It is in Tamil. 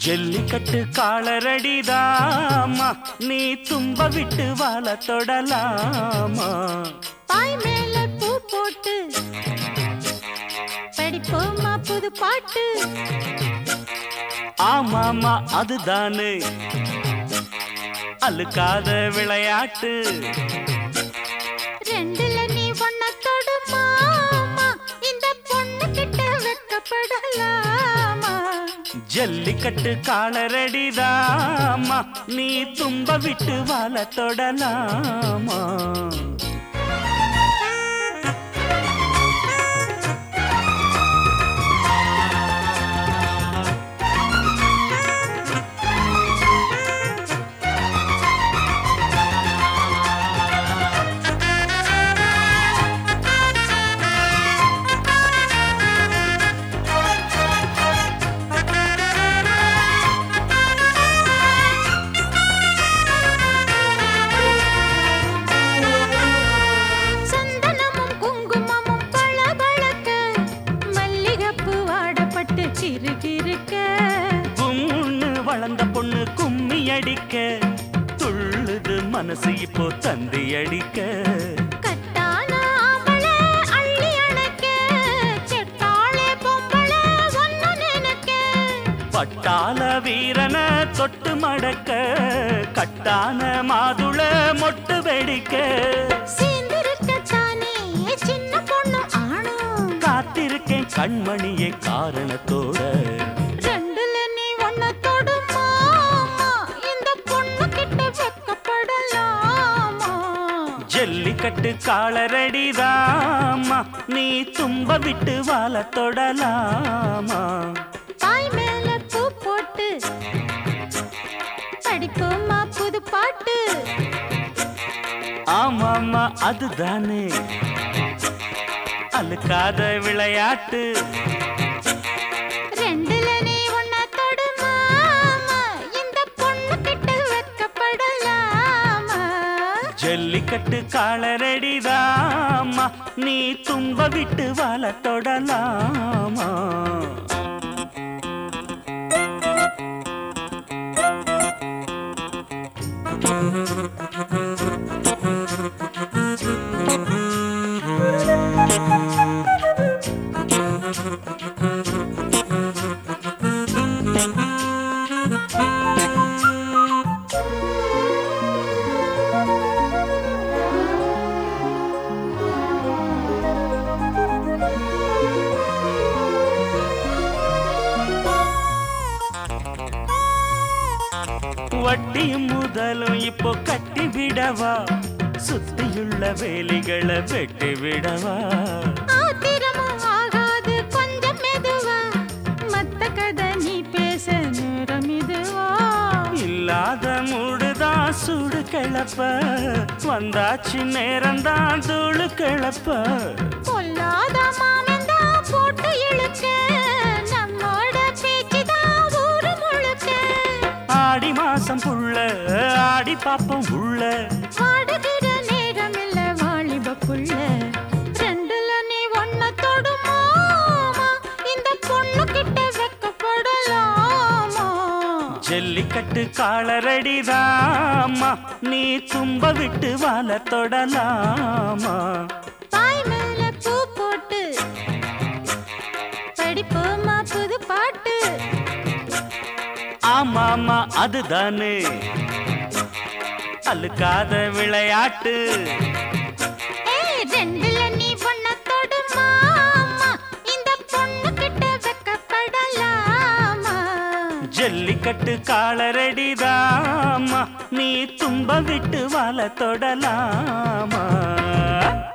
ஜல்லிக்கட்டு காலரடிதாமா நீ தும்ப விட்டு வாழ தொடலாமா பாய் மேல பூ போட்டு படிப்போமா புது பாட்டு ஆமாமா அதுதானே அழுக்காத விளையாட்டு ரெண்டுல நீ ஒன்ன தொடுமா இந்த பொண்ணு கிட்ட வெக்கப்படலாமா ஜல்லிக்கட்டு காலரடிதாமா நீ தும்ப விட்டு வாழ தொடலாமா சந்தனமும் குங்குமமும் பளபளக்க மல்லிகைப்பூ வாடப்பட்டு கிறுகிறுக்க கும்முன்னு வளர்ந்த பொண்ணு கும்மி அடிக்க துள்ளுது மனசு இப்போ தந்தி அடிக்க கட்டான ஆம்பளை அள்ளி அணைக்க செட்டாளே பொம்பளை ஒன்னு நினைக்க பட்டாள வீரன தொட்டு மடக்க கட்டான மாதுள மொட்டு வெடிக்க சேர்ந்திருக்கத்தானே சின்ன பொண்ணு ஆணும் காத்திருக்கேன் கண்மணியே காரணத்தோட ரெண்டுல நீ ஒன்ன தொடுமா இந்த பொண்ணு கிட்ட வெக்கப்படலாமா ஜல்லிக்கட்டு காலரடிதாமா நீ தும்ப விட்டு வாழ தொடலாமா தாய் மேல பூ போட்டு படிப்போமா புது பாட்டு ஆமாமா அதுதானே அழுக்காத விளையாட்டு ரெண்டுல நீ ஒன்ன தொடுமா இந்த பொண்ணு கிட்ட வெக்கப்படலாமா ஜல்லிக்கட்டு காலரடிதாமா நீ தும்ப விட்டு வாழ தொடலாமா வட்டியும் முதலும் இப்போ கட்டி விடவா சுத்தியுள்ள வேலிகளை வெட்டி விடவா ஆத்திரமும் ஆகாது கொஞ்சம் மெதுவா மத்த கதை நீ பேச நேரம் இதுவா இல்லாத மூடுதான் சூடு கிளப்ப வந்தாச்சு நேரம்தான் தூளு கிளப்ப பொல்லாத மாமன் தான் போட்டு இழுக்க நம்மோட பேச்சு தான் ஊரு முழுக்க ஆடி மாசம் புள்ள ஆடி பாப்பம் உள்ள வாடுகிற நேரம் இல்ல வாலிப புள்ள ரெண்டுல நீ ஒன்ன தொடுமா இந்த பொண்ணு கிட்ட வெக்கப்படலாமா ஜல்லிக்கட்டு காலரடிதாமா நீ தும்ப விட்டு வாழ தொடலாமா தாய் மேல பூ போட்டு படிப்போமா புது பாட்டு ஆமாமா அதுதானே அழுக்காத விளையாட்டு ஏய், ரெண்டுல நீ ஒன்ன தொடுமா இந்த பொண்ணு கிட்ட வெக்கப்படலாமா ஜல்லிக்கட்டு காலரடிதாமா நீ தும்ப விட்டு வாழ தொடலாமா